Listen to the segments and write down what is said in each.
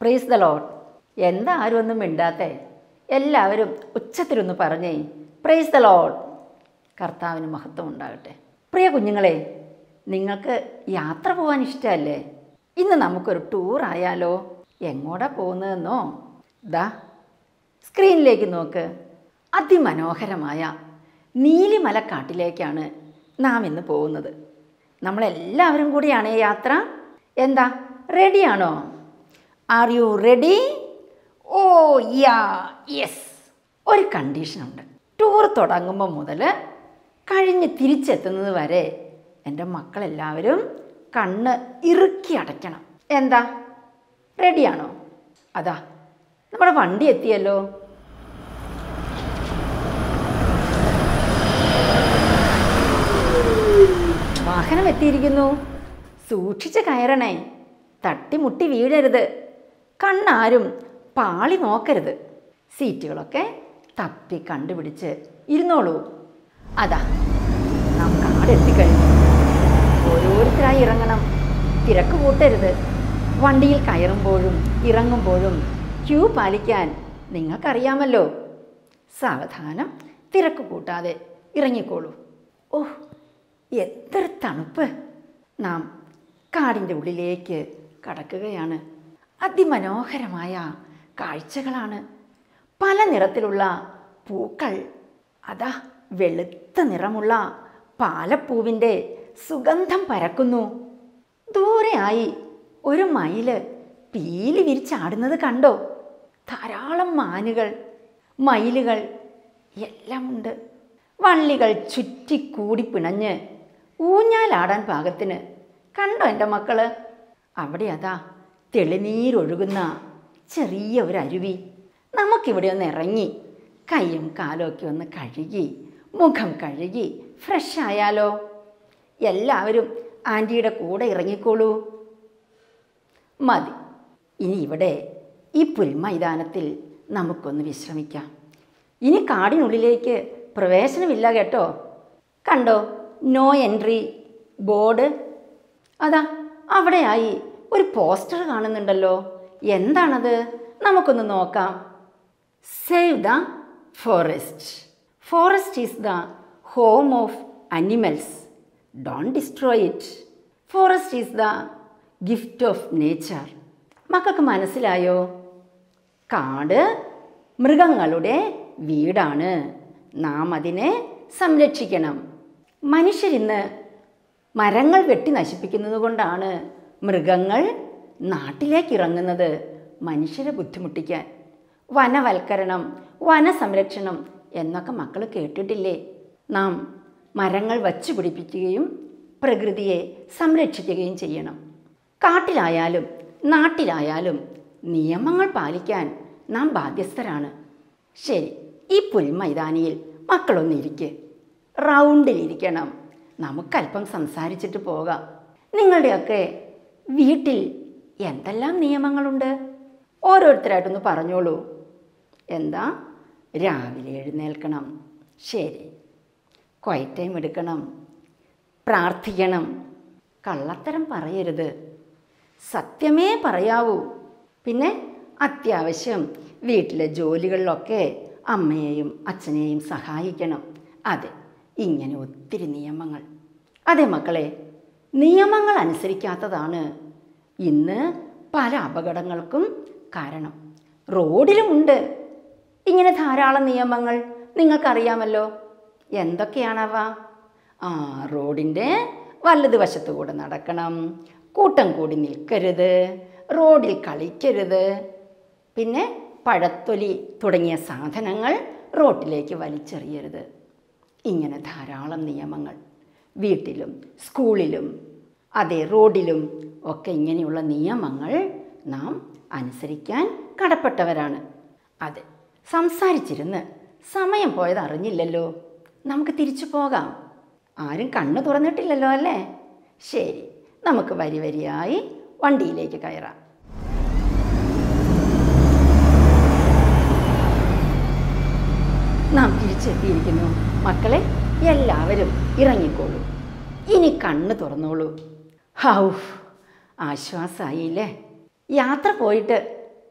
പ്രീസ് the load എന്താ ആരും ഒന്നും മിണ്ടാത്തേ എല്ലാവരും ഉച്ചത്തിലൊന്ന് പറഞ്ഞേ പ്രൈസ് ദ ലോഡ് കർത്താവിന് മഹത്വം ഉണ്ടാകട്ടെ പ്രിയ കുഞ്ഞുങ്ങളെ നിങ്ങൾക്ക് യാത്ര പോകാൻ ഇഷ്ടമല്ലേ ഇന്ന് നമുക്കൊരു ടൂർ ആയാലോ എങ്ങോട്ടാ പോകുന്നതെന്നോ ദാ സ്ക്രീനിലേക്ക് നോക്ക് അതിമനോഹരമായ നീലിമലക്കാട്ടിലേക്കാണ് നാം ഇന്ന് പോകുന്നത് നമ്മളെല്ലാവരും കൂടിയാണ് ഈ യാത്ര എന്താ റെഡിയാണോ are you ready oh yeah yes ഒരു കണ്ടീഷനുണ്ട് ടൂർ തുടങ്ങുമ്പോൾ മുതൽ കഴിഞ്ഞ് തിരിച്ചെത്തുന്നത് വരെ എൻ്റെ മക്കളെല്ലാവരും കണ്ണ് ഇറുക്കി അടയ്ക്കണം എന്താ റെഡിയാണോ അതാ നമ്മുടെ വണ്ടി എത്തിയല്ലോ വാഹനം എത്തിയിരിക്കുന്നു സൂക്ഷിച്ച് കയറണേ തട്ടിമുട്ടി വീഴരുത് കണ്ണാരും പാളി നോക്കരുത് സീറ്റുകളൊക്കെ തപ്പി കണ്ടുപിടിച്ച് ഇരുന്നോളൂ അതാ നാം കാടെത്തിക്കഴിഞ്ഞു ഓരോരുത്തരായി ഇറങ്ങണം തിരക്ക് കൂട്ടരുത് വണ്ടിയിൽ കയറുമ്പോഴും ഇറങ്ങുമ്പോഴും ക്യൂ പാലിക്കാൻ നിങ്ങൾക്കറിയാമല്ലോ സാവധാനം തിരക്ക് കൂട്ടാതെ ഇറങ്ങിക്കോളൂ ഓഹ് എത്ര തണുപ്പ് നാം കാടിൻ്റെ ഉള്ളിലേക്ക് കടക്കുകയാണ് അതിമനോഹരമായ കാഴ്ചകളാണ് പല നിറത്തിലുള്ള പൂക്കൾ അതാ വെളുത്ത നിറമുള്ള പാലപ്പൂവിൻ്റെ സുഗന്ധം പരക്കുന്നു ദൂരെയായി ഒരു മയില് പീലി വിരിച്ചാടുന്നത് കണ്ടോ ധാരാളം മാനുകൾ മയിലുകൾ എല്ലാമുണ്ട് വള്ളികൾ ചുറ്റിക്കൂടി പിണഞ്ഞ് ഊഞ്ഞാലാടാൻ പാകത്തിന് കണ്ടോ എൻ്റെ മക്കള് അവിടെ അതാ തെളിനീരൊഴുകുന്ന ചെറിയ ഒരു അരുവി നമുക്കിവിടെ ഒന്ന് ഇറങ്ങി കൈയും കാലും ഒക്കെ ഒന്ന് കഴുകി മുഖം കഴുകി ഫ്രഷ് ആയാലോ എല്ലാവരും ആൻറ്റിയുടെ കൂടെ ഇറങ്ങിക്കോളൂ മതി ഇനി ഇവിടെ ഈ പുൽമൈതാനത്തിൽ നമുക്കൊന്ന് വിശ്രമിക്കാം ഇനി കാടിനുള്ളിലേക്ക് പ്രവേശനമില്ല കേട്ടോ കണ്ടോ നോ എൻട്രി ബോർഡ് അതാ അവിടെയായി ഒരു പോസ്റ്റർ കാണുന്നുണ്ടല്ലോ എന്താണത് നമുക്കൊന്ന് നോക്കാം save the forest forest is the home of animals don't destroy it forest is the gift of nature മക്കൾക്ക് മനസ്സിലായോ കാട് മൃഗങ്ങളുടെ വീടാണ് നാം അതിനെ സംരക്ഷിക്കണം മനുഷ്യരിന്ന് മരങ്ങൾ വെട്ടി നശിപ്പിക്കുന്നത് കൊണ്ടാണ് മൃഗങ്ങൾ നാട്ടിലേക്ക് ഇറങ്ങുന്നത് മനുഷ്യരെ ബുദ്ധിമുട്ടിക്കാൻ വനവൽക്കരണം വനസംരക്ഷണം എന്നൊക്കെ മക്കൾ കേട്ടിട്ടില്ലേ നാം മരങ്ങൾ വച്ചു പിടിപ്പിക്കുകയും പ്രകൃതിയെ സംരക്ഷിക്കുകയും ചെയ്യണം കാട്ടിലായാലും നാട്ടിലായാലും നിയമങ്ങൾ പാലിക്കാൻ നാം ബാധ്യസ്ഥരാണ് ശരി ഈ പുൽമൈതാനിയിൽ മക്കളൊന്നിരിക്കെ റൗണ്ടിലിരിക്കണം നമുക്കല്പം സംസാരിച്ചിട്ട് പോകാം നിങ്ങളുടെയൊക്കെ വീട്ടിൽ എന്തെല്ലാം നിയമങ്ങളുണ്ട് ഓരോരുത്തരായിട്ടൊന്ന് പറഞ്ഞോളൂ എന്താ രാവിലെ എഴുന്നേൽക്കണം ശരി ക്വൈറ്റ് ടൈം എടുക്കണം പ്രാർത്ഥിക്കണം കള്ളത്തരം പറയരുത് സത്യമേ പറയാവൂ പിന്നെ അത്യാവശ്യം വീട്ടിലെ ജോലികളിലൊക്കെ അമ്മയെയും അച്ഛനെയും സഹായിക്കണം അതെ ഇങ്ങനെ ഒത്തിരി നിയമങ്ങൾ അതെ മക്കളെ നിയമങ്ങൾ അനുസരിക്കാത്തതാണ് ഇന്ന് പല അപകടങ്ങൾക്കും കാരണം റോഡിലുമുണ്ട് ഇങ്ങനെ ധാരാളം നിയമങ്ങൾ നിങ്ങൾക്കറിയാമല്ലോ എന്തൊക്കെയാണവ ആ റോഡിൻ്റെ വലതുവശത്തു കൂടെ നടക്കണം കൂട്ടം കൂടി നിൽക്കരുത് റോഡിൽ കളിക്കരുത് പിന്നെ പഴത്തൊലി തുടങ്ങിയ സാധനങ്ങൾ റോട്ടിലേക്ക് വലിച്ചെറിയരുത് ഇങ്ങനെ ധാരാളം നിയമങ്ങൾ വീട്ടിലും സ്കൂളിലും അതെ റോഡിലും ഒക്കെ ഇങ്ങനെയുള്ള നിയമങ്ങൾ നാം അനുസരിക്കാൻ കടപ്പെട്ടവരാണ് അതെ സംസാരിച്ചിരുന്ന് സമയം പോയത് അറിഞ്ഞില്ലല്ലോ നമുക്ക് തിരിച്ചു പോകാം ആരും കണ്ണ് തുറന്നിട്ടില്ലല്ലോ അല്ലേ ശരി നമുക്ക് വരി വരിയായി വണ്ടിയിലേക്ക് കയറാം നാം തിരിച്ചെത്തിയിരിക്കുന്നു മക്കളെ എല്ലാവരും ഇറങ്ങിക്കോളൂ ഇനി കണ്ണ് തുറന്നോളൂ ഹൗ ആശ്വാസമായില്ലേ യാത്ര പോയിട്ട്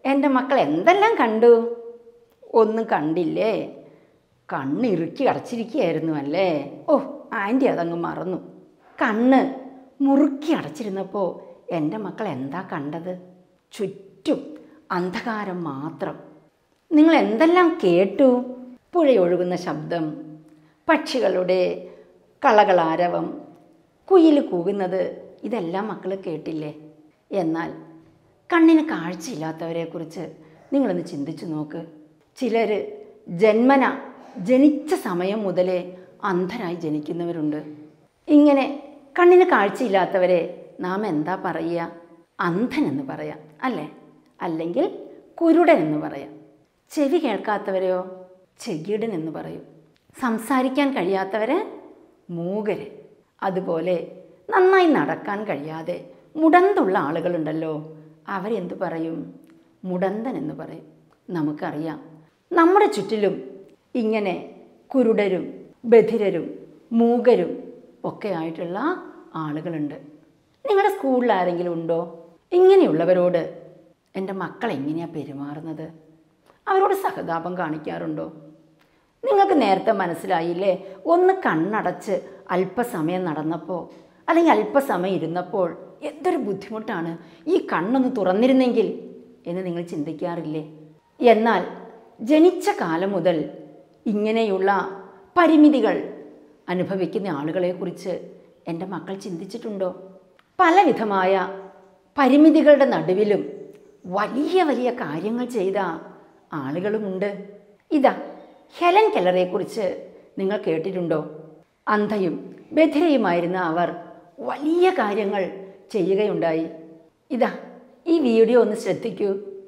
എൻ്റെ മക്കൾ എന്തെല്ലാം കണ്ടു ഒന്നും കണ്ടില്ലേ കണ്ണിറുക്കി അടച്ചിരിക്കുകയായിരുന്നു അല്ലേ ഓ ആൻറ്റി അതങ്ങ് മറന്നു കണ്ണ് മുറുക്കി അടച്ചിരുന്നപ്പോൾ എൻ്റെ മക്കൾ എന്താ കണ്ടത് ചുറ്റും അന്ധകാരം മാത്രം നിങ്ങൾ എന്തെല്ലാം കേട്ടു പുഴയൊഴുകുന്ന ശബ്ദം പക്ഷികളുടെ കളകളാരവം കുയിൽ കൂകുന്നത് ഇതെല്ലാം മക്കൾ കേട്ടില്ലേ എന്നാൽ കണ്ണിന് കാഴ്ചയില്ലാത്തവരെക്കുറിച്ച് നിങ്ങളൊന്ന് ചിന്തിച്ചു നോക്ക് ചിലർ ജന്മന ജനിച്ച സമയം മുതലേ അന്ധരായി ജനിക്കുന്നവരുണ്ട് ഇങ്ങനെ കണ്ണിന് കാഴ്ചയില്ലാത്തവരെ നാം എന്താ പറയുക അന്ധൻ എന്ന് പറയാം അല്ലേ അല്ലെങ്കിൽ കുരുടൻ എന്ന് പറയാം ചെവി കേൾക്കാത്തവരെയോ ചെകിടൻ എന്ന് പറയും സംസാരിക്കാൻ കഴിയാത്തവരെ മൂകര് അതുപോലെ നന്നായി നടക്കാൻ കഴിയാതെ മുടന്തുള്ള ആളുകളുണ്ടല്ലോ അവരെന്തു പറയും മുടന്തൻ എന്ന് പറയും നമുക്കറിയാം നമ്മുടെ ചുറ്റിലും ഇങ്ങനെ കുരുടരും ബധിരരും മൂകരും ഒക്കെ ആയിട്ടുള്ള ആളുകളുണ്ട് നിങ്ങളുടെ സ്കൂളിൽ ആരെങ്കിലും ഉണ്ടോ ഇങ്ങനെയുള്ളവരോട് എൻ്റെ മക്കൾ എങ്ങനെയാണ് പെരുമാറുന്നത് അവരോട് സഹതാപം കാണിക്കാറുണ്ടോ നിങ്ങൾക്ക് നേരത്തെ മനസ്സിലായില്ലേ ഒന്ന് കണ്ണടച്ച് അല്പസമയം നടന്നപ്പോൾ അല്ലെങ്കിൽ അല്പസമയം ഇരുന്നപ്പോൾ എന്തൊരു ബുദ്ധിമുട്ടാണ് ഈ കണ്ണൊന്ന് തുറന്നിരുന്നെങ്കിൽ എന്ന് നിങ്ങൾ ചിന്തിക്കാറില്ലേ എന്നാൽ ജനിച്ച കാലം മുതൽ ഇങ്ങനെയുള്ള പരിമിതികൾ അനുഭവിക്കുന്ന ആളുകളെക്കുറിച്ച് എൻ്റെ മക്കൾ ചിന്തിച്ചിട്ടുണ്ടോ പലവിധമായ പരിമിതികളുടെ നടുവിലും വലിയ വലിയ കാര്യങ്ങൾ ചെയ്ത ആളുകളുമുണ്ട് ഇതാ ഹെലൻ കെല്ലറെക്കുറിച്ച് നിങ്ങൾ കേട്ടിട്ടുണ്ടോ അന്ധയും ബധിരയുമായിരുന്ന അവർ വലിയ കാര്യങ്ങൾ ചെയ്യുകയുണ്ടായി ഇതാ ഈ വീഡിയോ ഒന്ന് ശ്രദ്ധിക്കൂ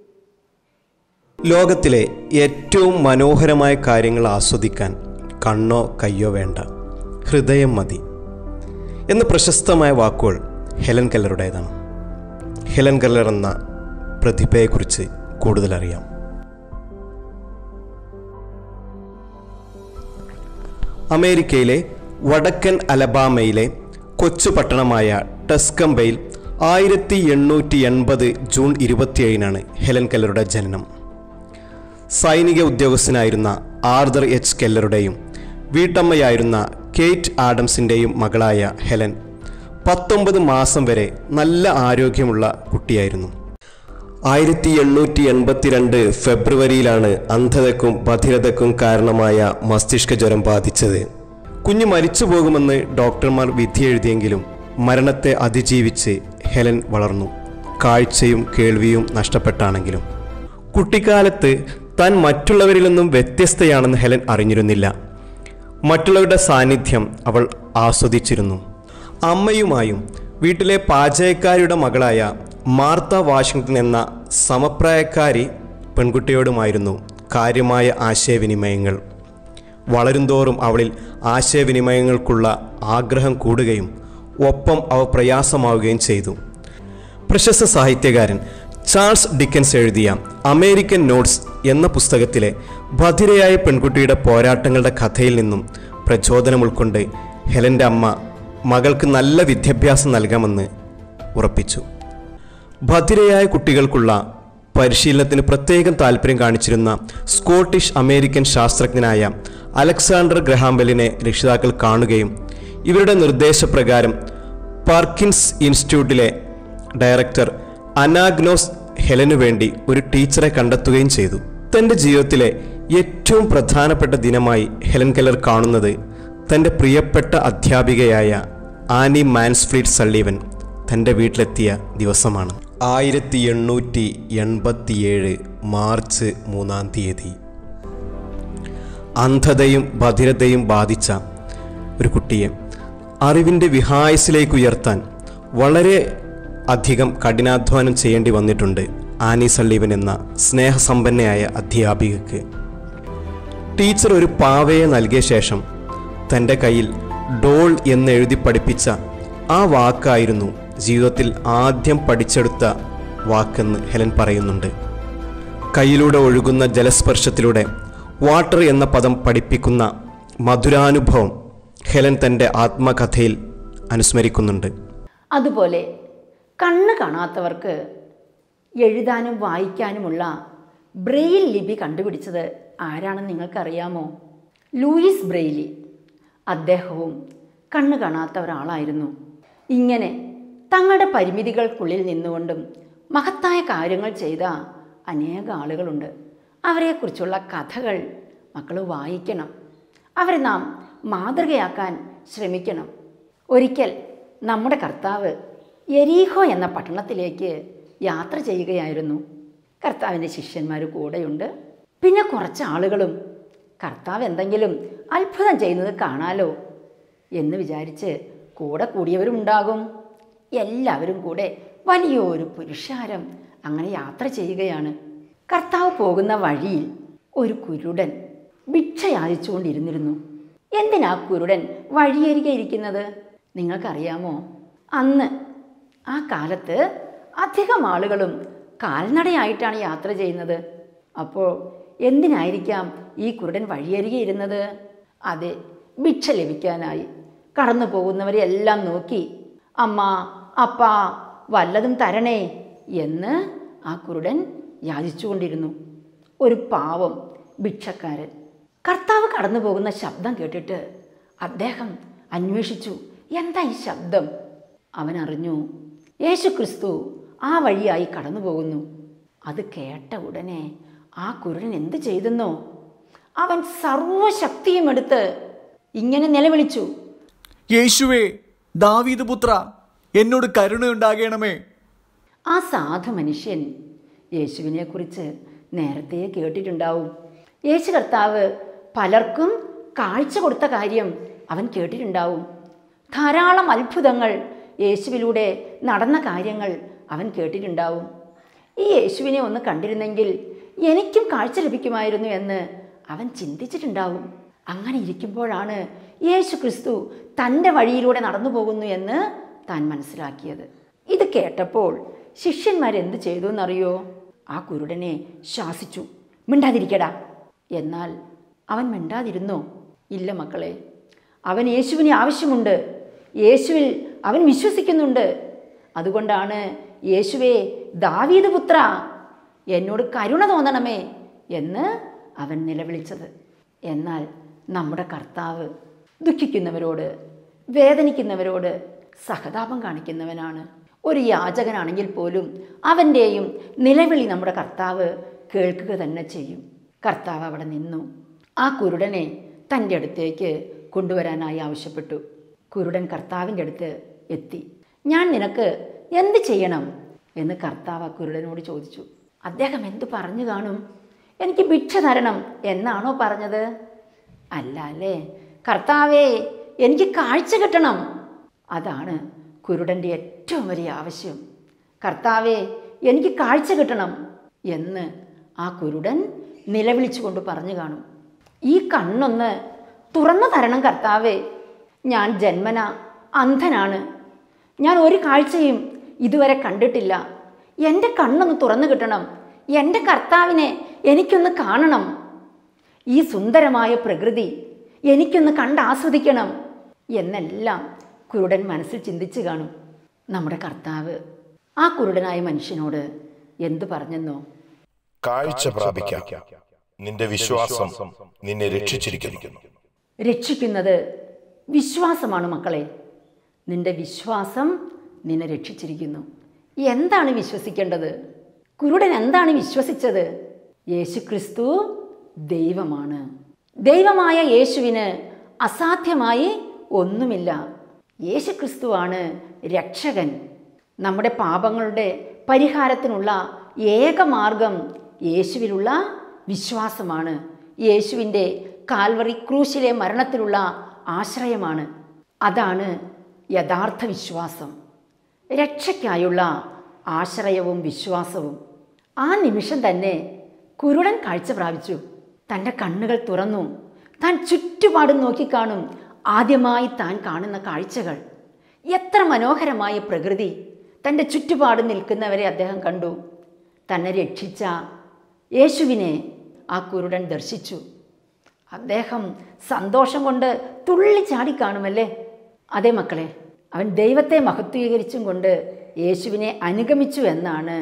ലോകത്തിലെ ഏറ്റവും മനോഹരമായ കാര്യങ്ങൾ ആസ്വദിക്കാൻ കണ്ണോ കയ്യോ വേണ്ട ഹൃദയം മതി എന്ന പ്രശസ്തമായ വാക്കുകൾ ഹെലൻ കെല്ലറുടേതാണ് ഹെലൻ കെല്ലർ എന്ന പ്രതിഭയെക്കുറിച്ച് കൂടുതൽ അറിയാം അമേരിക്കയിലെ വടക്കൻ അലബാമയിലെ കൊച്ചു പട്ടണമായ ടസ്കംബയിൽ ആയിരത്തി എണ്ണൂറ്റി എൺപത് ജൂൺ ഇരുപത്തിയേഴിനാണ് ഹെലൻ കെല്ലറുടെ ജനനം സൈനിക ഉദ്യോഗസ്ഥനായിരുന്ന ആർദർ എച്ച് കെല്ലറുടെയും വീട്ടമ്മയായിരുന്ന കേറ്റ് ആഡംസിൻ്റെയും മകളായ ഹെലൻ പത്തൊമ്പത് മാസം വരെ നല്ല ആരോഗ്യമുള്ള കുട്ടിയായിരുന്നു ആയിരത്തി എണ്ണൂറ്റി എൺപത്തിരണ്ട് ഫെബ്രുവരിയിലാണ് അന്ധതയ്ക്കും ബധിരതയ്ക്കും കാരണമായ മസ്തിഷ്ക ജ്വരം ബാധിച്ചത് കുഞ്ഞ് മരിച്ചു പോകുമെന്ന് ഡോക്ടർമാർ വിധിയെഴുതിയെങ്കിലും മരണത്തെ അതിജീവിച്ച് ഹെലൻ വളർന്നു കാഴ്ചയും കേൾവിയും നഷ്ടപ്പെട്ടാണെങ്കിലും കുട്ടിക്കാലത്ത് താൻ മറ്റുള്ളവരിൽ നിന്നും വ്യത്യസ്തയാണെന്ന് ഹെലൻ അറിഞ്ഞിരുന്നില്ല മറ്റുള്ളവരുടെ സാന്നിധ്യം അവൾ ആസ്വദിച്ചിരുന്നു അമ്മയുമായും വീട്ടിലെ പാചകക്കാരിയുടെ മകളായ മാർത്ത വാഷിങ്ടൺ എന്ന സമപ്രായക്കാരി പെൺകുട്ടിയോടുമായിരുന്നു കാര്യമായ ആശയവിനിമയങ്ങൾ വളരുംതോറും അവളിൽ ആശയവിനിമയങ്ങൾക്കുള്ള ആഗ്രഹം കൂടുകയും ഒപ്പം അവ പ്രയാസമാവുകയും ചെയ്തു പ്രശസ്ത സാഹിത്യകാരൻ ചാൾസ് ഡിക്കൻസ് എഴുതിയ അമേരിക്കൻ നോട്ട്സ് എന്ന പുസ്തകത്തിലെ ബധിരയായ പെൺകുട്ടിയുടെ പോരാട്ടങ്ങളുടെ കഥയിൽ നിന്നും പ്രചോദനം ഉൾക്കൊണ്ട് ഹെലൻ്റെ അമ്മ മകൾക്ക് നല്ല വിദ്യാഭ്യാസം നൽകാമെന്ന് ഉറപ്പിച്ചു ബധിരയായ കുട്ടികൾക്കുള്ള പരിശീലനത്തിന് പ്രത്യേകം താല്പര്യം കാണിച്ചിരുന്ന സ്കോട്ടിഷ് അമേരിക്കൻ ശാസ്ത്രജ്ഞനായ അലക്സാണ്ടർ ഗ്രഹാംബെല്ലിനെ രക്ഷിതാക്കൾ കാണുകയും ഇവരുടെ നിർദ്ദേശപ്രകാരം പാർക്കിൻസ് ഇൻസ്റ്റിറ്റ്യൂട്ടിലെ ഡയറക്ടർ അനാഗ്നോസ് ഹെലനു വേണ്ടി ഒരു ടീച്ചറെ കണ്ടെത്തുകയും ചെയ്തു തൻ്റെ ജീവിതത്തിലെ ഏറ്റവും പ്രധാനപ്പെട്ട ദിനമായി ഹെലൻ കെല്ലർ കാണുന്നത് തൻ്റെ പ്രിയപ്പെട്ട അധ്യാപികയായ ആനി മാൻസ്ഫ്രീഡ് സള്ളീവൻ തൻ്റെ വീട്ടിലെത്തിയ ദിവസമാണ് ആയിരത്തി എണ്ണൂറ്റി എൺപത്തിയേഴ് മാർച്ച് മൂന്നാം തീയതി അന്ധതയും ബധിരതയും ബാധിച്ച ഒരു കുട്ടിയെ അറിവിൻ്റെ വിഹായസിലേക്ക് ഉയർത്താൻ വളരെ അധികം കഠിനാധ്വാനം ചെയ്യേണ്ടി വന്നിട്ടുണ്ട് ആനി സള്ളീവൻ എന്ന സ്നേഹസമ്പന്നയായ അധ്യാപികക്ക് ടീച്ചർ ഒരു പാവയെ നൽകിയ ശേഷം തൻ്റെ കയ്യിൽ ഡോൾ എന്നെഴുതി പഠിപ്പിച്ച ആ വാക്കായിരുന്നു ജീവിതത്തിൽ ആദ്യം പഠിച്ചെടുത്ത വാക്കെന്ന് ഹെലൻ പറയുന്നുണ്ട് കയ്യിലൂടെ ഒഴുകുന്ന ജലസ്പർശത്തിലൂടെ വാട്ടർ എന്ന പദം പഠിപ്പിക്കുന്ന മധുരാനുഭവം ഹെലൻ തൻ്റെ ആത്മകഥയിൽ അനുസ്മരിക്കുന്നുണ്ട് അതുപോലെ കണ്ണ് കാണാത്തവർക്ക് എഴുതാനും വായിക്കാനുമുള്ള ബ്രെയിൽ ലിപി കണ്ടുപിടിച്ചത് ആരാണെന്ന് നിങ്ങൾക്കറിയാമോ ലൂയിസ് ബ്രെയിലി അദ്ദേഹവും കണ്ണു കാണാത്ത ഒരാളായിരുന്നു ഇങ്ങനെ തങ്ങളുടെ പരിമിതികൾക്കുള്ളിൽ നിന്നുകൊണ്ടും മഹത്തായ കാര്യങ്ങൾ ചെയ്ത അനേക ആളുകളുണ്ട് അവരെക്കുറിച്ചുള്ള കഥകൾ മക്കൾ വായിക്കണം അവരെ നാം മാതൃകയാക്കാൻ ശ്രമിക്കണം ഒരിക്കൽ നമ്മുടെ കർത്താവ് എരീഹോ എന്ന പട്ടണത്തിലേക്ക് യാത്ര ചെയ്യുകയായിരുന്നു കർത്താവിൻ്റെ ശിഷ്യന്മാർ കൂടെയുണ്ട് പിന്നെ കുറച്ച് ആളുകളും കർത്താവ് എന്തെങ്കിലും അത്ഭുതം ചെയ്യുന്നത് കാണാലോ എന്ന് വിചാരിച്ച് കൂടെ കൂടിയവരും ഉണ്ടാകും എല്ലാവരും കൂടെ വലിയൊരു പുരുഷാരം അങ്ങനെ യാത്ര ചെയ്യുകയാണ് കർത്താവ് പോകുന്ന വഴിയിൽ ഒരു കുരുടൻ ഭിക്ഷ യാചിച്ചുകൊണ്ടിരുന്നിരുന്നു എന്തിനാ കുരുടൻ വഴിയരികെ ഇരിക്കുന്നത് നിങ്ങൾക്കറിയാമോ അന്ന് ആ കാലത്ത് അധികം ആളുകളും കാൽനടയായിട്ടാണ് യാത്ര ചെയ്യുന്നത് അപ്പോൾ എന്തിനായിരിക്കാം ഈ കുരുടൻ വഴിയരികെ ഇരുന്നത് അതെ ഭിക്ഷ ലഭിക്കാനായി കടന്നു പോകുന്നവരെല്ലാം നോക്കി അമ്മ അപ്പ വല്ലതും തരണേ എന്ന് ആ കുരുടൻ യാചിച്ചുകൊണ്ടിരുന്നു ഒരു പാവം ഭിക്ഷക്കാരൻ കർത്താവ് കടന്നു പോകുന്ന ശബ്ദം കേട്ടിട്ട് അദ്ദേഹം അന്വേഷിച്ചു എന്താ ഈ ശബ്ദം അവൻ അറിഞ്ഞു യേശു ക്രിസ്തു ആ വഴിയായി കടന്നു പോകുന്നു അത് കേട്ട ഉടനെ ആ കുരുടൻ എന്ത് ചെയ്തെന്നോ അവൻ സർവശക്തിയും എടുത്ത് ഇങ്ങനെ നിലവിളിച്ചു യേശുവേ ദാവീദ് പുത്ര എന്നോട് കരുണയുണ്ടാകണമേ ആ സാധു മനുഷ്യൻ യേശുവിനെക്കുറിച്ച് നേരത്തെ കേട്ടിട്ടുണ്ടാവും യേശു കർത്താവ് പലർക്കും കാഴ്ച കൊടുത്ത കാര്യം അവൻ കേട്ടിട്ടുണ്ടാവും ധാരാളം അത്ഭുതങ്ങൾ യേശുവിലൂടെ നടന്ന കാര്യങ്ങൾ അവൻ കേട്ടിട്ടുണ്ടാവും ഈ യേശുവിനെ ഒന്ന് കണ്ടിരുന്നെങ്കിൽ എനിക്കും കാഴ്ച ലഭിക്കുമായിരുന്നു എന്ന് അവൻ ചിന്തിച്ചിട്ടുണ്ടാവും അങ്ങനെ ഇരിക്കുമ്പോഴാണ് യേശു ക്രിസ്തു തൻ്റെ വഴിയിലൂടെ നടന്നു പോകുന്നു എന്ന് താൻ മനസ്സിലാക്കിയത് ഇത് കേട്ടപ്പോൾ ശിഷ്യന്മാരെന്ത് ചെയ്തു എന്നറിയോ ആ കുരുടനെ ശാസിച്ചു മിണ്ടാതിരിക്കടാ എന്നാൽ അവൻ മിണ്ടാതിരുന്നോ ഇല്ല മക്കളെ അവൻ യേശുവിനെ ആവശ്യമുണ്ട് യേശുവിൽ അവൻ വിശ്വസിക്കുന്നുണ്ട് അതുകൊണ്ടാണ് യേശുവേ ദാവീദ് പുത്ര എന്നോട് കരുണ തോന്നണമേ എന്ന് അവൻ നിലവിളിച്ചത് എന്നാൽ നമ്മുടെ കർത്താവ് ദുഃഖിക്കുന്നവരോട് വേദനിക്കുന്നവരോട് സഹതാപം കാണിക്കുന്നവനാണ് ഒരു യാചകനാണെങ്കിൽ പോലും അവൻ്റെയും നിലവിളി നമ്മുടെ കർത്താവ് കേൾക്കുക തന്നെ ചെയ്യും കർത്താവ് അവിടെ നിന്നു ആ കുരുടനെ തൻ്റെ അടുത്തേക്ക് കൊണ്ടുവരാനായി ആവശ്യപ്പെട്ടു കുരുടൻ കർത്താവിൻ്റെ അടുത്ത് എത്തി ഞാൻ നിനക്ക് എന്ത് ചെയ്യണം എന്ന് കർത്താവ് ആ കുരുടനോട് ചോദിച്ചു അദ്ദേഹം എന്തു പറഞ്ഞു കാണും എനിക്ക് ഭിക്ഷ തരണം എന്നാണോ പറഞ്ഞത് അല്ല അല്ലേ കർത്താവേ എനിക്ക് കാഴ്ച കിട്ടണം അതാണ് കുരുടൻ്റെ ഏറ്റവും വലിയ ആവശ്യം കർത്താവേ എനിക്ക് കാഴ്ച കിട്ടണം എന്ന് ആ കുരുടൻ നിലവിളിച്ചുകൊണ്ട് പറഞ്ഞു കാണും ഈ കണ്ണൊന്ന് തുറന്നു തരണം കർത്താവേ ഞാൻ ജന്മന അന്ധനാണ് ഞാൻ ഒരു കാഴ്ചയും ഇതുവരെ കണ്ടിട്ടില്ല എൻ്റെ കണ്ണൊന്ന് തുറന്നു കിട്ടണം എൻ്റെ കർത്താവിനെ എനിക്കൊന്ന് കാണണം ഈ സുന്ദരമായ പ്രകൃതി എനിക്കൊന്ന് കണ്ടാസ്വദിക്കണം എന്നെല്ലാം കുരുടൻ മനസ്സിൽ ചിന്തിച്ചു കാണും നമ്മുടെ കർത്താവ് ആ കുരുടനായ മനുഷ്യനോട് എന്തു പറഞ്ഞെന്നോ കാഴ്ച പ്രാപിക്കാം നിന്റെ വിശ്വാസം നിന്നെ രക്ഷിച്ചിരിക്കുന്നു രക്ഷിക്കുന്നത് വിശ്വാസമാണ് മക്കളെ നിന്റെ വിശ്വാസം നിന്നെ രക്ഷിച്ചിരിക്കുന്നു എന്താണ് വിശ്വസിക്കേണ്ടത് കുരുടൻ എന്താണ് വിശ്വസിച്ചത് യേശുക്രിസ്തു ദൈവമാണ് ദൈവമായ യേശുവിന് അസാധ്യമായി ഒന്നുമില്ല യേശുക്രിസ്തുവാണ് രക്ഷകൻ നമ്മുടെ പാപങ്ങളുടെ പരിഹാരത്തിനുള്ള ഏക മാർഗം യേശുവിലുള്ള വിശ്വാസമാണ് യേശുവിൻ്റെ കാൽവറി ക്രൂശിലെ മരണത്തിലുള്ള ആശ്രയമാണ് അതാണ് യഥാർത്ഥ വിശ്വാസം രക്ഷയ്ക്കായുള്ള ആശ്രയവും വിശ്വാസവും ആ നിമിഷം തന്നെ കുരുടൻ കാഴ്ച പ്രാപിച്ചു തൻ്റെ കണ്ണുകൾ തുറന്നു താൻ ചുറ്റുപാടും നോക്കിക്കാണും ആദ്യമായി താൻ കാണുന്ന കാഴ്ചകൾ എത്ര മനോഹരമായ പ്രകൃതി തൻ്റെ ചുറ്റുപാട് നിൽക്കുന്നവരെ അദ്ദേഹം കണ്ടു തന്നെ രക്ഷിച്ച യേശുവിനെ ആ കുരുടൻ ദർശിച്ചു അദ്ദേഹം സന്തോഷം കൊണ്ട് തുള്ളിച്ചാടി കാണുമല്ലേ അതേ മക്കളെ അവൻ ദൈവത്തെ മഹത്വീകരിച്ചും കൊണ്ട് യേശുവിനെ അനുഗമിച്ചു എന്നാണ്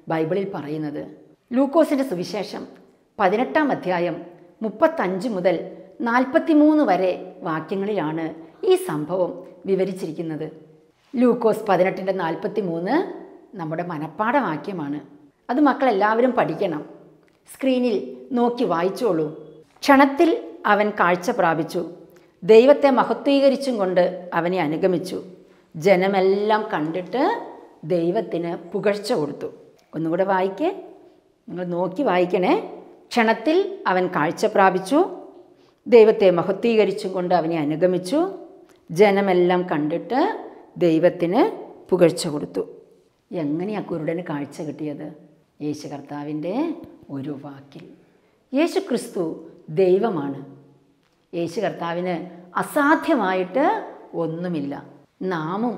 ബൈബിളിൽ പറയുന്നത് ലൂക്കോസിൻ്റെ സുവിശേഷം പതിനെട്ടാം അധ്യായം മുപ്പത്തഞ്ച് മുതൽ നാൽപ്പത്തിമൂന്ന് വരെ വാക്യങ്ങളിലാണ് ഈ സംഭവം വിവരിച്ചിരിക്കുന്നത് ലൂക്കോസ് പതിനെട്ടിൻ്റെ നാൽപ്പത്തി മൂന്ന് നമ്മുടെ മനപ്പാഠ വാക്യമാണ് അത് മക്കളെല്ലാവരും പഠിക്കണം സ്ക്രീനിൽ നോക്കി വായിച്ചോളൂ ക്ഷണത്തിൽ അവൻ കാഴ്ച പ്രാപിച്ചു ദൈവത്തെ മഹത്വീകരിച്ചും കൊണ്ട് അവനെ അനുഗമിച്ചു ജനമെല്ലാം കണ്ടിട്ട് ദൈവത്തിന് പുകഴ്ച കൊടുത്തു ഒന്നുകൂടെ വായിക്കേ നിങ്ങൾ നോക്കി വായിക്കണേ ക്ഷണത്തിൽ അവൻ കാഴ്ച പ്രാപിച്ചു ദൈവത്തെ മഹത്വീകരിച്ചും കൊണ്ട് അവനെ അനുഗമിച്ചു ജനമെല്ലാം കണ്ടിട്ട് ദൈവത്തിന് പുകഴ്ച കൊടുത്തു എങ്ങനെയാ കുരുടന് കാഴ്ച കിട്ടിയത് യേശു കർത്താവിൻ്റെ ഒരു വാക്കിൽ യേശു ക്രിസ്തു ദൈവമാണ് യേശു കർത്താവിന് അസാധ്യമായിട്ട് ഒന്നുമില്ല നാമും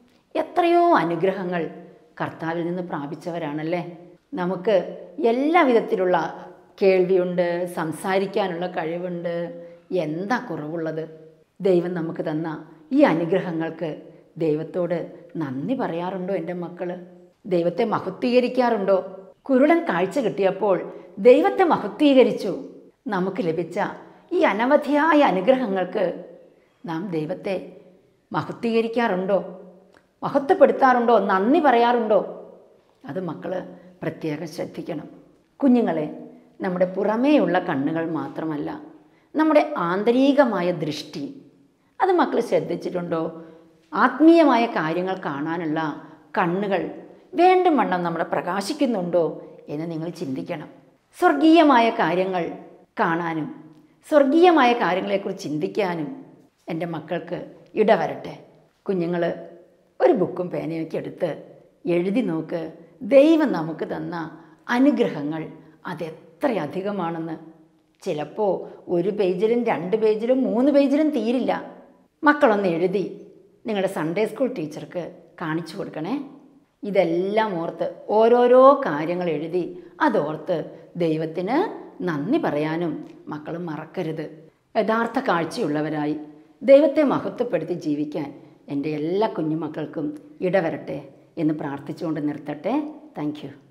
എത്രയോ അനുഗ്രഹങ്ങൾ കർത്താവിൽ നിന്ന് പ്രാപിച്ചവരാണല്ലേ നമുക്ക് എല്ലാ വിധത്തിലുള്ള കേൾവിയുണ്ട് സംസാരിക്കാനുള്ള കഴിവുണ്ട് എന്താ കുറവുള്ളത് ദൈവം നമുക്ക് തന്ന ഈ അനുഗ്രഹങ്ങൾക്ക് ദൈവത്തോട് നന്ദി പറയാറുണ്ടോ എൻ്റെ മക്കൾ ദൈവത്തെ മഹത്വീകരിക്കാറുണ്ടോ കുരുടൻ കാഴ്ച കിട്ടിയപ്പോൾ ദൈവത്തെ മഹത്വീകരിച്ചു നമുക്ക് ലഭിച്ച ഈ അനവധിയായ അനുഗ്രഹങ്ങൾക്ക് നാം ദൈവത്തെ മഹത്വീകരിക്കാറുണ്ടോ മഹത്വപ്പെടുത്താറുണ്ടോ നന്ദി പറയാറുണ്ടോ അത് മക്കൾ പ്രത്യേകം ശ്രദ്ധിക്കണം കുഞ്ഞുങ്ങളെ നമ്മുടെ പുറമേയുള്ള കണ്ണുകൾ മാത്രമല്ല നമ്മുടെ ആന്തരികമായ ദൃഷ്ടി അത് മക്കൾ ശ്രദ്ധിച്ചിട്ടുണ്ടോ ആത്മീയമായ കാര്യങ്ങൾ കാണാനുള്ള കണ്ണുകൾ വേണ്ടും വണ്ണം നമ്മുടെ പ്രകാശിക്കുന്നുണ്ടോ എന്ന് നിങ്ങൾ ചിന്തിക്കണം സ്വർഗീയമായ കാര്യങ്ങൾ കാണാനും സ്വർഗീയമായ കാര്യങ്ങളെക്കുറിച്ച് ചിന്തിക്കാനും എൻ്റെ മക്കൾക്ക് ഇടവരട്ടെ കുഞ്ഞുങ്ങൾ ഒരു ബുക്കും പേനയൊക്കെ എടുത്ത് എഴുതി നോക്ക് ദൈവം നമുക്ക് തന്ന അനുഗ്രഹങ്ങൾ അതെത്രയധികമാണെന്ന് ചിലപ്പോൾ ഒരു പേജിലും രണ്ട് പേജിലും മൂന്ന് പേജിലും തീരില്ല മക്കളൊന്ന് എഴുതി നിങ്ങളുടെ സൺഡേ സ്കൂൾ ടീച്ചർക്ക് കാണിച്ചു കൊടുക്കണേ ഇതെല്ലാം ഓർത്ത് ഓരോരോ കാര്യങ്ങൾ എഴുതി അതോർത്ത് ദൈവത്തിന് നന്ദി പറയാനും മക്കൾ മറക്കരുത് യഥാർത്ഥ കാഴ്ചയുള്ളവരായി ദൈവത്തെ മഹത്വപ്പെടുത്തി ജീവിക്കാൻ എൻ്റെ എല്ലാ കുഞ്ഞുമക്കൾക്കും ഇടവരട്ടെ എന്ന് പ്രാർത്ഥിച്ചുകൊണ്ട് നിർത്തട്ടെ താങ്ക് യു